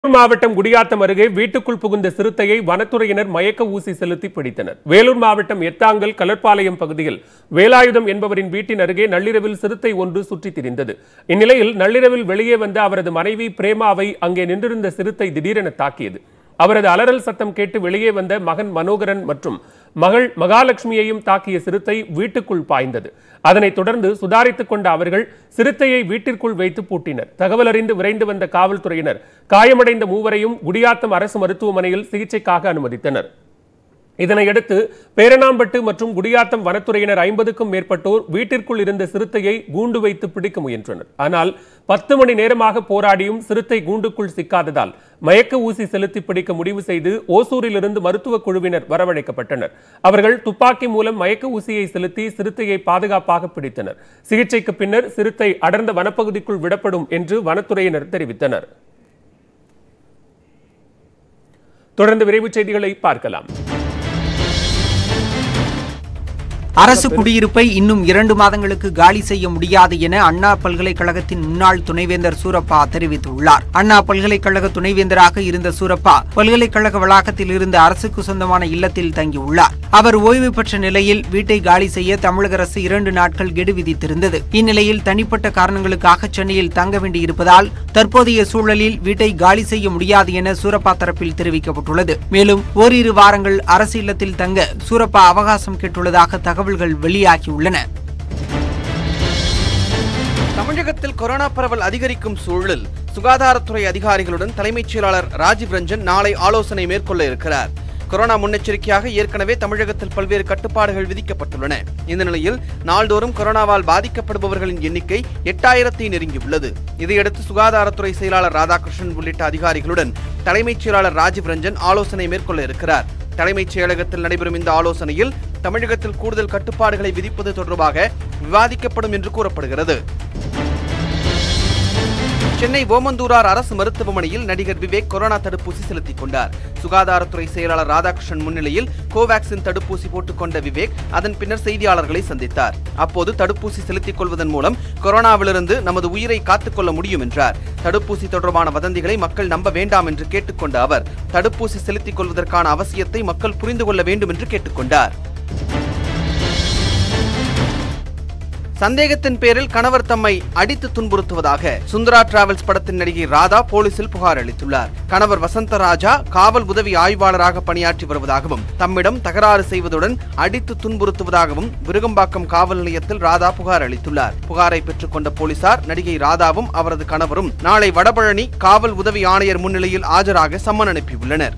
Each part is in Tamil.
வேலூர் மாவட்டம் குடியாத்தம் அருகே வீட்டுக்குள் புகுந்த சிறுத்தையை வனத்துறையினர் மயக்க ஊசி செலுத்தி பிடித்தனர் வேலூர் மாவட்டம் எத்தாங்கல் கலர்பாளையம் பகுதியில் வேலாயுதம் என்பவரின் வீட்டின் அருகே நள்ளிரவில் சிறுத்தை ஒன்று சுற்றித் திரிந்தது இந்நிலையில் நள்ளிரவில் வெளியே வந்த அவரது மனைவி பிரேமாவை அங்கே நின்றிருந்த சிறுத்தை திடீரென தாக்கியது அவரது அலறல் சத்தம் கேட்டு வெளியே வந்த மகன் மனோகரன் மற்றும் மகள் மகாலட்சுமியையும் தாக்கிய சிறுத்தை வீட்டுக்குள் பாய்ந்தது அதனைத் தொடர்ந்து சுதாரித்துக் கொண்ட அவர்கள் சிறுத்தையை வீட்டிற்குள் வைத்து பூட்டினர் தகவல் அறிந்து விரைந்து வந்த காவல்துறையினர் காயமடைந்த மூவரையும் குடியாத்தம் அரசு மருத்துவமனையில் சிகிச்சைக்காக அனுமதித்தனர் இதனையடுத்து பேரணாம்பட்டு மற்றும் குடியாத்தம் வனத்துறையினர் ஐம்பதுக்கும் மேற்பட்டோர் வீட்டிற்குள் இருந்த சிறுத்தையை கூண்டு வைத்து பிடிக்க முயன்றனர் ஆனால் பத்து மணி நேரமாக போராடியும் சிறுத்தை கூண்டுக்குள் சிக்காததால் மயக்க ஊசி செலுத்தி பிடிக்க முடிவு செய்து ஓசூரிலிருந்து மருத்துவ குழுவினர் வரவழைக்கப்பட்டனர் அவர்கள் துப்பாக்கி மூலம் மயக்க ஊசியை செலுத்தி சிறுத்தையை பாதுகாப்பாக பிடித்தனர் சிகிச்சைக்கு பின்னர் சிறுத்தை அடர்ந்த வனப்பகுதிக்குள் விடப்படும் என்று வனத்துறையினர் தெரிவித்தனர் தொடர்ந்து விரைவுச் செய்திகளை பார்க்கலாம் அரசு குடியிருப்பை இன்னும் இரண்டு மாதங்களுக்கு காலி செய்ய முடியாது என அண்ணா பல்கலைக்கழகத்தின் முன்னாள் துணைவேந்தர் சூரப்பா தெரிவித்துள்ளார் அண்ணா பல்கலைக்கழக துணைவேந்தராக இருந்த சூரப்பா பல்கலைக்கழக வளாகத்தில் இருந்த அரசுக்கு சொந்தமான இல்லத்தில் தங்கியுள்ளார் அவர் ஓய்வு பெற்ற நிலையில் வீட்டை காலி செய்ய தமிழக அரசு இரண்டு நாட்கள் கெடு விதித்திருந்தது இந்நிலையில் தனிப்பட்ட காரணங்களுக்காக சென்னையில் தங்க வேண்டியிருப்பதால் தற்போதைய சூழலில் வீட்டை காலி செய்ய முடியாது என சூரப்பா தரப்பில் தெரிவிக்கப்பட்டுள்ளது மேலும் ஓரிரு வாரங்கள் அரசு இல்லத்தில் தங்க சூரப்பா அவகாசம் கேட்டுள்ளதாக தகவல்கள் வெளியாகியுள்ளன தமிழகத்தில் கொரோனா பரவல் அதிகரிக்கும் சூழலில் சுகாதாரத்துறை அதிகாரிகளுடன் தலைமைச் செயலாளர் ராஜீவ் ரஞ்சன் நாளை ஆலோசனை மேற்கொள்ள இருக்கிறார் கொரோனா முன்னெச்சரிக்கையாக ஏற்கனவே தமிழகத்தில் பல்வேறு கட்டுப்பாடுகள் விதிக்கப்பட்டுள்ளன இந்த நிலையில் நாள்தோறும் கொரோனாவால் பாதிக்கப்படுபவர்களின் எண்ணிக்கை எட்டாயிரத்தை நெருங்கியுள்ளது இதையடுத்து சுகாதாரத்துறை செயலாளர் ராதாகிருஷ்ணன் உள்ளிட்ட அதிகாரிகளுடன் தலைமைச் செயலாளர் ராஜீவ் ரஞ்சன் ஆலோசனை மேற்கொள்ள இருக்கிறார் தலைமைச் செயலகத்தில் நடைபெறும் இந்த ஆலோசனையில் தமிழகத்தில் கூடுதல் கட்டுப்பாடுகளை விதிப்பது தொடர்பாக விவாதிக்கப்படும் என்று கூறப்படுகிறது சென்னை ஓமந்தூரார் அரசு மருத்துவமனையில் நடிகர் விவேக் கொரோனா தடுப்பூசி செலுத்திக் கொண்டார் சுகாதாரத்துறை செயலாளர் ராதாகிருஷ்ணன் முன்னிலையில் கோவாக்சின் தடுப்பூசி போட்டுக்கொண்ட விவேக் அதன் பின்னர் செய்தியாளர்களை சந்தித்தார் அப்போது தடுப்பூசி செலுத்திக் கொள்வதன் மூலம் கொரோனாவிலிருந்து நமது உயிரை காத்துக்கொள்ள முடியும் என்றார் தடுப்பூசி தொடர்பான வதந்திகளை மக்கள் நம்ப வேண்டாம் என்று கேட்டுக்கொண்ட அவர் தடுப்பூசி செலுத்திக் கொள்வதற்கான அவசியத்தை மக்கள் புரிந்து கொள்ள வேண்டும் என்று கேட்டுக்கொண்டார் சந்தேகத்தின் பேரில் கணவர் தம்மை அடித்து துன்புறுத்துவதாக சுந்தரா டிராவல்ஸ் படத்தின் நடிகை ராதா போலீசில் புகார் அளித்துள்ளார் கணவர் வசந்தராஜா காவல் உதவி ஆய்வாளராக பணியாற்றி வருவதாகவும் தம்மிடம் தகராறு செய்வதுடன் அடித்து துன்புறுத்துவதாகவும் விருகம்பாக்கம் காவல் நிலையத்தில் ராதா புகார் அளித்துள்ளார் புகாரை பெற்றுக்கொண்ட போலீசார் நடிகை ராதாவும் அவரது கணவரும் நாளை வடபழனி காவல் உதவி ஆணையர் முன்னிலையில் ஆஜராக சம்மன் அனுப்பியுள்ளனர்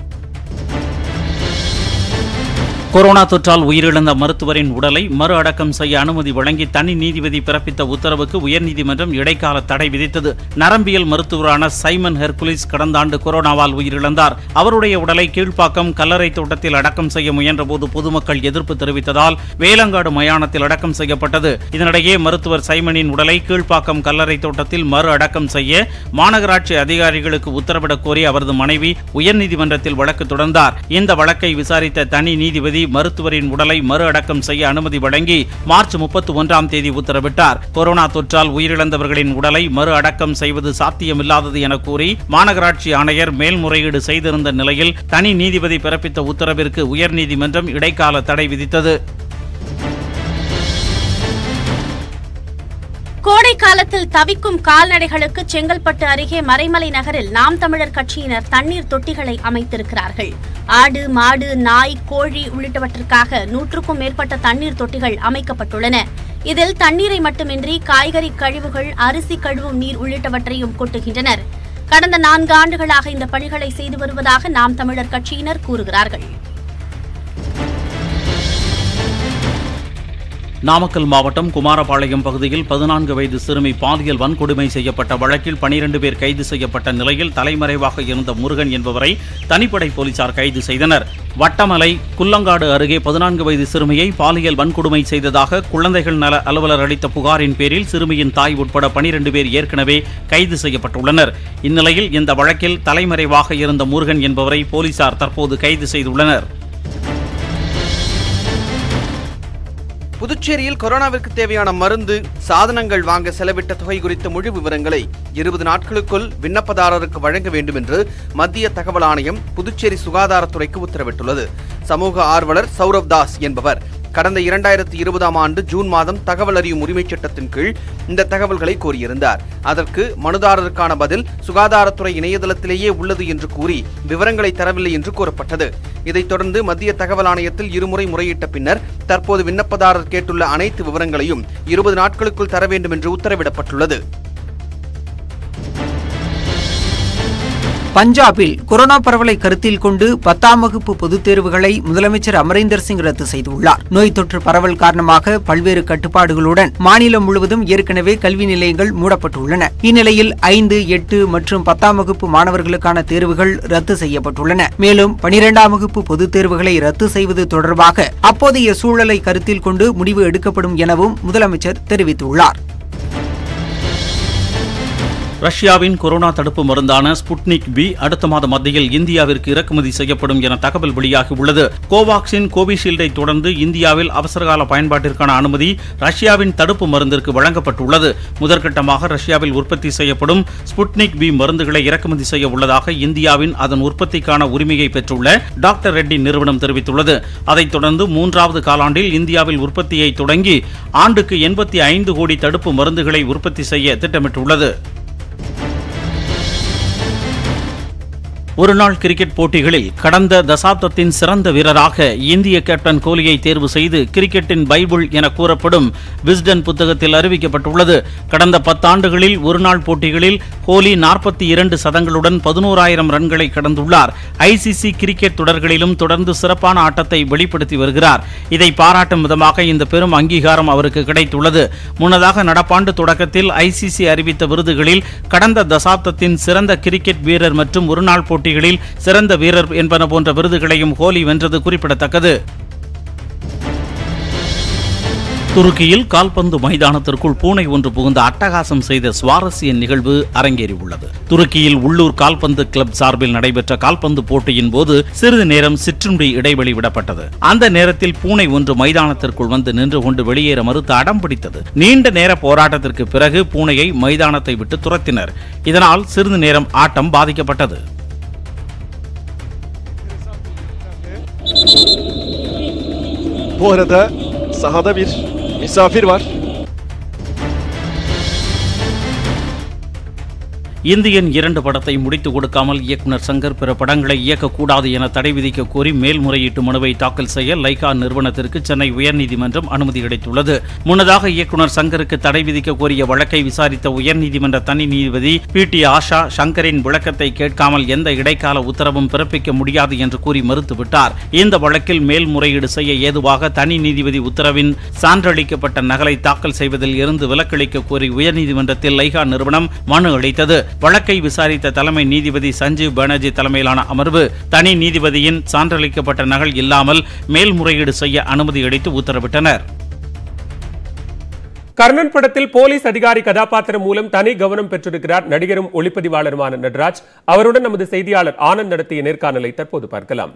கொரோனா தொற்றால் உயிரிழந்த மருத்துவரின் உடலை மறு அடக்கம் செய்ய அனுமதி வழங்கி தனி நீதிபதி பிறப்பித்த உத்தரவுக்கு உயர்நீதிமன்றம் இடைக்கால தடை விதித்தது நரம்பியல் மருத்துவரான சைமன் ஹெர்குலிஸ் கடந்த ஆண்டு கொரோனாவால் உயிரிழந்தார் அவருடைய உடலை கீழ்ப்பாக்கம் கல்லறை தோட்டத்தில் அடக்கம் செய்ய முயன்றபோது பொதுமக்கள் எதிர்ப்பு தெரிவித்ததால் வேலங்காடு மயானத்தில் அடக்கம் செய்யப்பட்டது இதனிடையே மருத்துவர் சைமனின் உடலை கீழ்ப்பாக்கம் கல்லறை தோட்டத்தில் மறு அடக்கம் செய்ய மாநகராட்சி அதிகாரிகளுக்கு உத்தரவிடக் கோரி அவரது மனைவி உயர்நீதிமன்றத்தில் வழக்கு தொடர்ந்தார் இந்த வழக்கை விசாரித்த தனி நீதிபதி மருத்துவரின் உடலை மறு அடக்கம் செய்ய அனுமதி வழங்கி மார்ச் முப்பத்தி ஒன்றாம் தேதி உத்தரவிட்டார் கொரோனா தொற்றால் உயிரிழந்தவர்களின் உடலை மறு அடக்கம் செய்வது சாத்தியமில்லாதது என கூறி மாநகராட்சி ஆணையர் மேல்முறையீடு செய்திருந்த நிலையில் தனி நீதிபதி பிறப்பித்த உத்தரவிற்கு உயர்நீதிமன்றம் இடைக்கால தடை விதித்தது கோடை காலத்தில் தவிக்கும் கால்நடைகளுக்கு செங்கல்பட்டு அருகே மறைமலை நகரில் நாம் தமிழர் கட்சியினர் தண்ணீர் தொட்டிகளை அமைத்திருக்கிறார்கள் ஆடு மாடு நாய் கோழி உள்ளிட்டவற்றிற்காக நூற்றுக்கும் மேற்பட்ட தண்ணீர் தொட்டிகள் அமைக்கப்பட்டுள்ளன இதில் தண்ணீரை மட்டுமின்றி காய்கறி கழிவுகள் அரிசி கழுவும் நீர் உள்ளிட்டவற்றையும் கொட்டுகின்றனர் கடந்த நான்கு ஆண்டுகளாக இந்த பணிகளை செய்து வருவதாக நாம் தமிழர் கட்சியினர் கூறுகிறார்கள் நாமக்கல் மாவட்டம் குமாரபாளையம் பகுதியில் பதினான்கு வயது சிறுமி பாலியல் வன்கொடுமை செய்யப்பட்ட வழக்கில் பனிரெண்டு பேர் கைது செய்யப்பட்ட நிலையில் தலைமறைவாக இருந்த முருகன் என்பவரை தனிப்படை போலீசார் கைது செய்தனர் வட்டமலை குள்ளங்காடு அருகே பதினான்கு வயது சிறுமியை பாலியல் வன்கொடுமை செய்ததாக குழந்தைகள் நல அலுவலர் அளித்த புகாரின் பேரில் சிறுமியின் தாய் உட்பட பனிரெண்டு பேர் ஏற்கனவே கைது செய்யப்பட்டுள்ளனர் இந்நிலையில் இந்த வழக்கில் தலைமறைவாக இருந்த முருகன் என்பவரை போலீசார் தற்போது கைது செய்துள்ளனர் புதுச்சேரியில் கொரோனாவிற்கு தேவையான மருந்து சாதனங்கள் வாங்க செலவிட்ட தொகை குறித்த முழு விவரங்களை இருபது நாட்களுக்குள் விண்ணப்பதாரருக்கு வழங்க வேண்டும் என்று மத்திய தகவல் ஆணையம் புதுச்சேரி சுகாதாரத்துறைக்கு உத்தரவிட்டுள்ளது சமூக ஆர்வலர் சௌரவ் தாஸ் என்பவர் கடந்த இரண்டாயிரத்தி இருபதாம் ஆண்டு ஜூன் மாதம் தகவல் அறியும் உரிமைச் சட்டத்தின் கீழ் இந்த தகவல்களை கோரியிருந்தார் அதற்கு மனுதாரருக்கான பதில் சுகாதாரத்துறை இணையதளத்திலேயே உள்ளது என்று கூறி விவரங்களை தரவில்லை என்று கூறப்பட்டது இதைத் தொடர்ந்து மத்திய தகவல் ஆணையத்தில் இருமுறை முறையிட்ட பின்னர் தற்போது விண்ணப்பதாரர் கேட்டுள்ள அனைத்து விவரங்களையும் இருபது நாட்களுக்குள் தர வேண்டும் என்று உத்தரவிடப்பட்டுள்ளது பஞ்சாபில் கொரோனா பரவலை கருத்தில் கொண்டு பத்தாம் வகுப்பு பொதுத் தேர்வுகளை முதலமைச்சர் அமரேந்தர் சிங் ரத்து செய்துள்ளார் நோய் தொற்று பரவல் காரணமாக பல்வேறு கட்டுப்பாடுகளுடன் மாநிலம் முழுவதும் ஏற்கனவே கல்வி நிலையங்கள் மூடப்பட்டுள்ளன இந்நிலையில் ஐந்து எட்டு மற்றும் பத்தாம் வகுப்பு மாணவர்களுக்கான தேர்வுகள் ரத்து செய்யப்பட்டுள்ளன மேலும் பனிரெண்டாம் வகுப்பு பொதுத் தேர்வுகளை ரத்து செய்வது தொடர்பாக அப்போதைய சூழலை கருத்தில் கொண்டு முடிவு எடுக்கப்படும் எனவும் முதலமைச்சர் தெரிவித்துள்ளார் ரஷ்யாவின் கொரோனா தடுப்பு மருந்தான ஸ்புட்னிக் பி அடுத்த மாத மத்தியில் இந்தியாவிற்கு இறக்குமதி செய்யப்படும் என தகவல் வெளியாகியுள்ளது கோவாக்சின் கோவிஷீல்டை தொடர்ந்து இந்தியாவில் அவசரகால பயன்பாட்டிற்கான அனுமதி ரஷ்யாவின் தடுப்பு மருந்திற்கு வழங்கப்பட்டுள்ளது முதற்கட்டமாக ரஷ்யாவில் உற்பத்தி செய்யப்படும் ஸ்புட்னிக் பி மருந்துகளை இறக்குமதி செய்ய உள்ளதாக இந்தியாவின் அதன் உற்பத்திக்கான உரிமையை பெற்றுள்ள டாக்டர் ரெட்டி நிறுவனம் தெரிவித்துள்ளது அதைத் தொடர்ந்து மூன்றாவது காலாண்டில் இந்தியாவில் உற்பத்தியை தொடங்கி ஆண்டுக்கு எண்பத்தி ஐந்து கோடி தடுப்பு மருந்துகளை உற்பத்தி செய்ய திட்டமிட்டுள்ளது ஒருநாள் கிரிக்கெட் போட்டிகளில் கடந்த தசாப்தத்தின் சிறந்த வீரராக இந்திய கேப்டன் கோலியை தேர்வு செய்து கிரிக்கெட்டின் பைபிள் என கூறப்படும் விஸ்டன் புத்தகத்தில் அறிவிக்கப்பட்டுள்ளது கடந்த பத்தாண்டுகளில் ஒருநாள் போட்டிகளில் கோலி நாற்பத்தி இரண்டு சதங்களுடன் பதினோராயிரம் ரன்களை கடந்துள்ளார் ஐசிசி கிரிக்கெட் தொடர்களிலும் தொடர்ந்து சிறப்பான ஆட்டத்தை வெளிப்படுத்தி வருகிறார் இதை பாராட்டும் விதமாக இந்த பெரும் அங்கீகாரம் அவருக்கு கிடைத்துள்ளது முன்னதாக நடப்பாண்டு தொடக்கத்தில் ஐசிசி அறிவித்த விருதுகளில் கடந்த தசாப்தத்தின் சிறந்த கிரிக்கெட் வீரர் மற்றும் ஒருநாள் போட்டிகளில் சிறந்த வீரர் என்பன போன்ற விருதுகளையும் கோலி வென்றது குறிப்பிடத்தக்கது துருக்கியில் கால்பந்து மைதானத்திற்குள் பூனை ஒன்று புகுந்து அட்டகாசம் செய்த சுவாரஸ்ய நிகழ்வு அரங்கேறியுள்ளது துருக்கியில் உள்ளூர் கால்பந்து கிளப் சார்பில் நடைபெற்ற கால்பந்து போட்டியின் போது சிறிது நேரம் சிற்றுண்டி இடைவெளி விடப்பட்டது அந்த நேரத்தில் பூனை ஒன்று மைதானத்திற்குள் வந்து நின்று கொண்டு வெளியேற மறுத்து அடம் பிடித்தது நீண்ட நேர போராட்டத்திற்கு பிறகு பூனையை மைதானத்தை விட்டு துரத்தினர் இதனால் சிறிது நேரம் ஆட்டம் பாதிக்கப்பட்டது Bu arada sahada bir misafir var. Indian இரண்டு படத்தை முடித்துக் கொடுக்காமல் இயக்குனர் சங்கர் பிற படங்களை இயக்கக்கூடாது என தடை விதிக்க கோரி மேல்முறையீட்டு மனுவை தாக்கல் செய்ய லைகா நிறுவனத்திற்கு சென்னை உயர்நீதிமன்றம் அனுமதி அளித்துள்ளது முன்னதாக இயக்குனர் சங்கருக்கு தடை விதிக்க கோரிய வழக்கை விசாரித்த உயர்நீதிமன்ற தனி நீதிபதி பி டி ஆஷா சங்கரின் விளக்கத்தை கேட்காமல் எந்த இடைக்கால உத்தரவும் பிறப்பிக்க முடியாது என்று கூறி மறுத்துவிட்டார் இந்த வழக்கில் மேல்முறையீடு செய்ய ஏதுவாக தனி நீதிபதி உத்தரவின் சான்றளிக்கப்பட்ட நகலை தாக்கல் செய்வதில் இருந்து விலக்களிக்க கோரி உயர்நீதிமன்றத்தில் லைகா நிறுவனம் மனு அளித்தது வழக்கை விசாரித்த தலைமை நீதிபதி சஞ்சீவ் பானர்ஜி தலைமையிலான அமர்வு தனி நீதிபதியின் சான்றளிக்கப்பட்ட நகல் இல்லாமல் மேல்முறையீடு செய்ய அனுமதி அளித்து உத்தரவிட்டனர் கர்ணன் படத்தில் போலீஸ் அதிகாரி கதாபாத்திரம் மூலம் தனி கவனம் பெற்றிருக்கிறார் நடிகரும் ஒளிப்பதிவாளருமான நடராஜ் அவருடன் நமது செய்தியாளர் ஆனந்த் நடத்திய நேர்காணலை தற்போது பார்க்கலாம்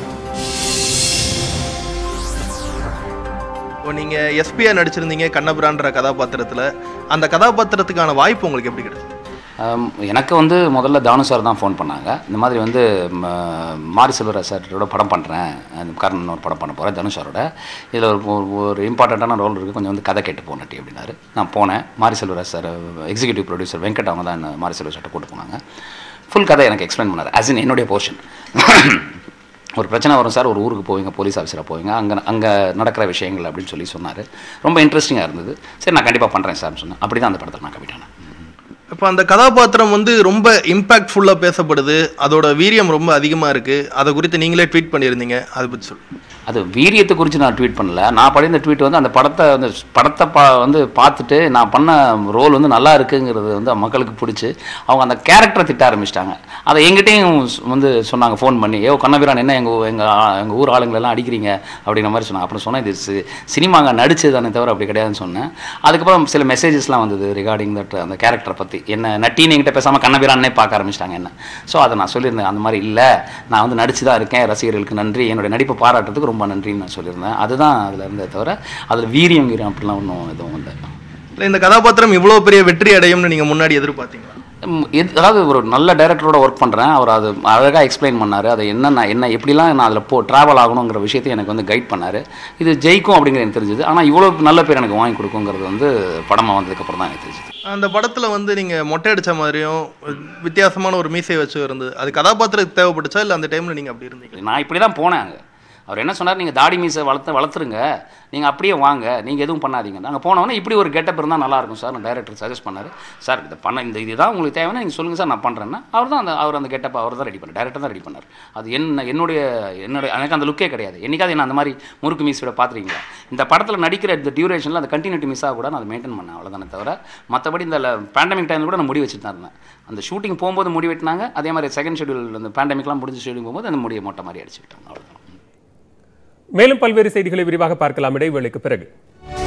இப்போ நீங்கள் எஸ்பியா நடிச்சிருந்தீங்க கண்ணபுரான்ற கதாபாத்திரத்தில் அந்த கதாபாத்திரத்துக்கான வாய்ப்பு உங்களுக்கு எப்படி கிடைச்சது ஆம், எனக்கு வந்து முதல்ல தானு சார் தான் ஃபோன் பண்ணாங்க இந்த மாதிரி வந்து ம, மாரி செல்வராஜ் சாரோட படம் பண்ணுறேன் கர்ணன் ஒரு படம் பண்ண போகிறேன் தனுஷ் சாரோட இதில் ஒரு ஒரு- ஒரு இம்பார்ட்டண்ட்டான ரோல் இருக்குது கொஞ்சம் வந்து கதை கேட்டு போனட்டி அப்படின்னாரு நான் போனேன் Mari Selvaraj sir executive producer Venkat அவங்க தான் என்ன மாரி செல்வராஜ் சார்ட்ட கூட்டு போனாங்க ஃபுல் கதை எனக்கு எக்ஸ்பிளைன் பண்ணார் as in என்னுடைய போர்ஷன் ஒரு பிரச்சனை வரும் சார் ஒரு ஊருக்கு போவீங்க போலீஸ் ஆஃபீஸராக போவீங்க அங்கே அங்கே நடக்கிற விஷயங்கள் அப்படின்னு சொல்லி சொன்னார் ரொம்ப இன்ட்ரெஸ்டிங்காக இருந்தது சரி நான் கண்டிப்பாக பண்ணுறேன் சார்னு சொன்னேன் அப்படி தான் அந்த படத்தில் நான் கமிட்டானேன் இப்போ அந்த கதாபாத்திரம் வந்து ரொம்ப இம்பாக்ட்ஃபுல்லாக பேசப்படுது அதோட வீரியம் ரொம்ப அதிகமாக இருக்குது அதை குறித்து நீங்களே ட்வீட் பண்ணியிருந்தீங்க அதை பற்றி சொல்லு அது வீரியத்தை குறித்து நான் ட்வீட் பண்ணல நான் படிந்த ட்வீட் வந்து அந்த படத்தை வந்து படத்தை பா வந்து பார்த்துட்டு நான் பண்ண ரோல் வந்து நல்லா இருக்குங்கிறது வந்து மக்களுக்கு பிடிச்சி அவங்க அந்த கேரக்டரை திட்ட ஆரம்பிச்சிட்டாங்க அதை எங்கிட்டையும் ஸ்- வந்து சொன்னாங்க ஃபோன் பண்ணி ஏ கண்ணபிரான் என்ன எங்கள் எங்கள் எங்கள் ஊர் ஆளுங்களெல்லாம் அடிக்கிறீங்க அப்படிங்கிற மாதிரி சொன்னாங்க அப்புறம் சொன்னேன் இது சி- சினிமாங்க நடிச்சது தானே தவிர அப்படி கிடையாதுன்னு சொன்னேன் அதுக்கப்புறம் சில மெசேஜஸ்லாம் வந்தது ரிகார்டிங் தட் அந்த கேரக்டரை பற்றி என்ன நட்டின்னு என்கிட்ட பேசாமல் கண்ணபிரானே பார்க்க ஆரம்பிச்சிட்டாங்க என்ன ஸோ அதை நான் சொல்லியிருந்தேன் அந்த மாதிரி இல்லை நான் வந்து நடிச்சு தான் இருக்கேன் ரசிகர்களுக்கு நன்றி என்னுடைய நடிப்பை பாராட்டுறதுக்கு ரொம்ப ரொம்ப நன்றின்னு நான் சொல்லியிருந்தேன் அதுதான் அதில் இருந்தே தவிர அதில் வீரியம் வீரியம் அப்படிலாம் ஒன்றும் எதுவும் இல்லை இல்லை இந்த கதாபாத்திரம் இவ்வளோ பெரிய வெற்றி அடையும்னு நீங்கள் முன்னாடி எதிர்பார்த்தீங்களா ம், எது- அதாவது ஒரு நல்ல டைரக்டரோட ஒர்க் பண்ணுறேன் அவர் அது அழகாக எக்ஸ்பிளைன் பண்ணார் அதை என்னென்ன என்ன எப்படிலாம் நான் அதில் போ ட்ராவல் ஆகணுங்கிற விஷயத்தை எனக்கு வந்து கைட் பண்ணார் இது ஜெயிக்கும் அப்படிங்கிறது எனக்கு தெரிஞ்சது ஆனால் இவ்வளோ நல்ல பேர் எனக்கு வாங்கி கொடுக்குங்கிறது வந்து படமாக வந்ததுக்கப்புறம் தான் எனக்கு தெரிஞ்சது அந்த படத்தில் வந்து நீங்கள் மொட்டை அடித்த மாதிரியும் வித்தியாசமான ஒரு மீசை வச்சு இருந்தது அது கதாபாத்திரத்துக்கு தேவைப்பட்டுச்சா இல்லை அந்த டைமில் நீங்கள் அப்படி இருந்தீங்க நான் இப்படி தான் போனேன் அங்கே அவர் என்ன சொன்னார் நீங்கள் தாடி மீசை வளர்த்து வளர்த்துருங்க நீங்கள் அப்படியே வாங்க நீங்கள் எதுவும் பண்ணாதீங்க நாங்கள் போனோன்னே இப்படி ஒரு கெட்டப் இருந்தால் நல்லாயிருக்கும் சார் நான் டைரக்டர் சஜஸ்ட் பண்ணார் சார் இதை பண்ண இந்த இதுதான் உங்களுக்கு தேவைன்னா நீங்கள் சொல்லுங்கள் சார் நான் பண்ணுறேன்னா அவர் தான் அந்த அவர் அந்த கெட்டப் அவர் தான் ரெடி பண்ணார் டேரக்டர் தான் ரெடி பண்ணார் அது என்ன என்னுடைய என்னுடைய எனக்கு அந்த லுக்கே கிடையாது என்னைக்காவது என்ன அந்த மாதிரி முறுக்கு மீசோட பார்த்துருக்கீங்களா இந்த படத்தில் நடிக்கிற இந்த டியூரேஷனில் அந்த கண்டினியூட்டி மிஸ் ஆக கூட நான் அதை மெயின்டைன் பண்ணேன் அவ்வளோதானே தவிர மற்றபடி இந்த பேண்டமிக் டைமில் கூட நான் முடி வச்சுட்டு தான் இருந்தேன் அந்த ஷூட்டிங் போகும்போது முடி வெட்டினாங்க அதே மாதிரி செகண்ட் ஷெடியூல் அந்த பேண்டமிக்லாம் முடிஞ்ச ஷெடியூல் போகும்போது அந்த முடியை மொட்டை மாதிரி அடிச்சு விட்டாங்க அவ்வளோதான் மேலும் பல்வேறு செய்திகளை விரிவாக பார்க்கலாம் இடைவேளைக்கு பிறகு